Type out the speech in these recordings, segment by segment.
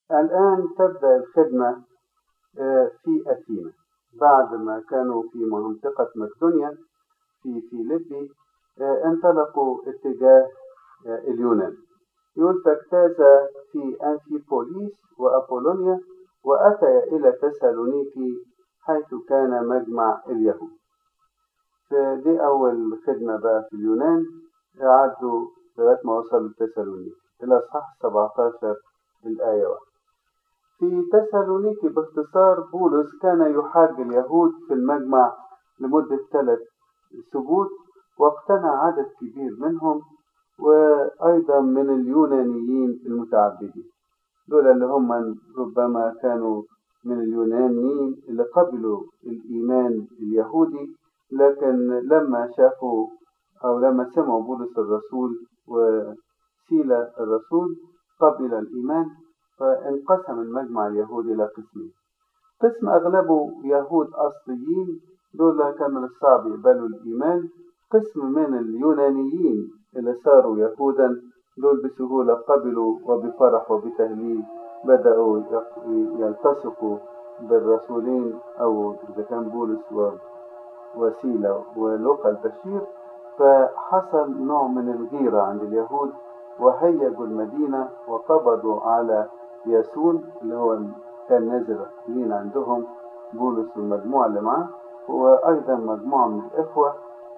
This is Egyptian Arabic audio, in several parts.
الآن تبدأ الخدمة في أثينا بعد ما كانوا في منطقة مقدونيا في فيليبي انطلقوا اتجاه اليونان يقول فاجتاز في أنفيبوليس وأبولونيا وأتى إلى تسالونيكي حيث كان مجمع اليهود فدي أول خدمة بقى في اليونان عدوا لغاية ما وصلوا لتسالونيكي الأصحاح 17 الآية 1 في تسالونيكي باختصار بولس كان يحاج اليهود في المجمع لمدة ثلاث سبوت واقتنع عدد كبير منهم وأيضا من اليونانيين المتعبدين دول اللي هم ربما كانوا من اليونانيين اللي قبلوا الإيمان اليهودي لكن لما شافوا أو لما سمعوا بولس الرسول وسيلة الرسول قبل الإيمان فانقسم المجمع اليهودي إلى قسمين قسم أغلبه يهود أصليين دول كان من الصعب يقبلوا الإيمان قسم من اليونانيين اللي صاروا يهودا دول بسهولة قبلوا وبفرح وبتهليل بدأوا يلتصقوا بالرسولين أو إذا كان بولس وسيلة ولوقا البشير فحصل نوع من الغيرة عند اليهود وهيجوا المدينة وقبضوا على ياسون اللي هو كان نازل لين عندهم بولس والمجموعة اللي معاه وأيضا مجموعة من الإخوة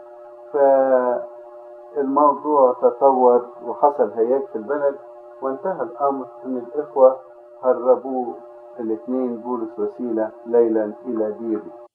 فالموضوع تطور وحصل هياج في البلد وانتهى الأمر أن الإخوة هربوه الاثنين بولس وسيلة ليلا إلى ديري